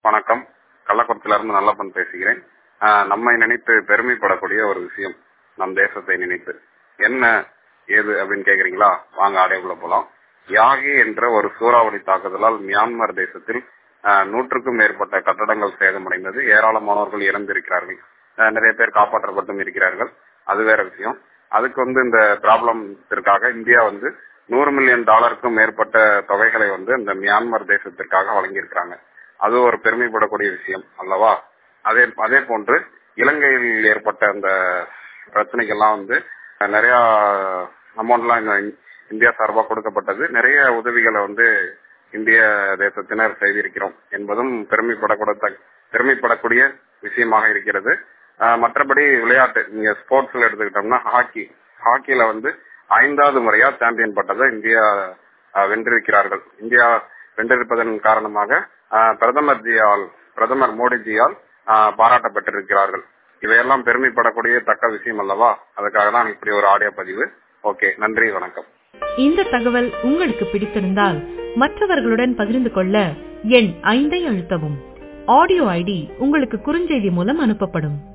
வணக்கம் கள்ளக்குளத்தில இருந்து நல்லப்பன் பேசுகிறேன் ஆஹ் நம்மை நினைத்து பெருமைப்படக்கூடிய ஒரு விஷயம் நம் தேசத்தை நினைத்து என்ன ஏது அப்படின்னு கேக்குறீங்களா வாங்க ஆடியோக்குள்ள போலாம் யாகி என்ற ஒரு சூறாவளி தாக்குதலால் மியான்மர் தேசத்தில் ஆஹ் நூற்றுக்கும் மேற்பட்ட கட்டடங்கள் சேதமடைந்தது ஏராளமானவர்கள் இறந்திருக்கிறார்கள் ஆஹ் நிறைய பேர் காப்பாற்றப்பட்டும் இருக்கிறார்கள் அது வேற விஷயம் அதுக்கு வந்து இந்த ப்ராப்ளத்திற்காக இந்தியா வந்து நூறு மில்லியன் டாலருக்கும் மேற்பட்ட தொகைகளை வந்து இந்த மியான்மர் தேசத்திற்காக வழங்கியிருக்கிறாங்க அது ஒரு பெருமைப்படக்கூடிய விஷயம் அல்லவா அதே அதே போன்று இலங்கையில் ஏற்பட்ட அந்த பிரச்சனைக்கெல்லாம் வந்து நிறைய அமௌண்ட்லாம் இந்த இந்தியா சார்பாக கொடுக்கப்பட்டது நிறைய உதவிகளை வந்து இந்திய தேசத்தினர் செய்திருக்கிறோம் என்பதும் பெருமைப்படக்கூட பெருமைப்படக்கூடிய விஷயமாக இருக்கிறது மற்றபடி விளையாட்டு நீங்க ஸ்போர்ட்ஸ்ல எடுத்துக்கிட்டோம்னா ஹாக்கி ஹாக்கில வந்து ஐந்தாவது முறையா சாம்பியன் பட்டதை இந்தியா வென்றிருக்கிறார்கள் இந்தியா வென்றிருப்பதன் காரணமாக பிரதமர் ஜியால் பிரதமர் மோடிஜியால் பாராட்டப்பட்டிருக்கிறார்கள் இவையெல்லாம் பெருமைப்படக்கூடிய தக்க விஷயம் அல்லவா அதுக்காக தான் இப்படி ஒரு ஆடியோ பதிவு ஓகே நன்றி வணக்கம் இந்த தகவல் உங்களுக்கு பிடித்திருந்தால் மற்றவர்களுடன் பகிர்ந்து கொள்ள எண் ஐந்தை அழுத்தவும் ஆடியோ ஐடி உங்களுக்கு குறுஞ்செய்தி மூலம் அனுப்பப்படும்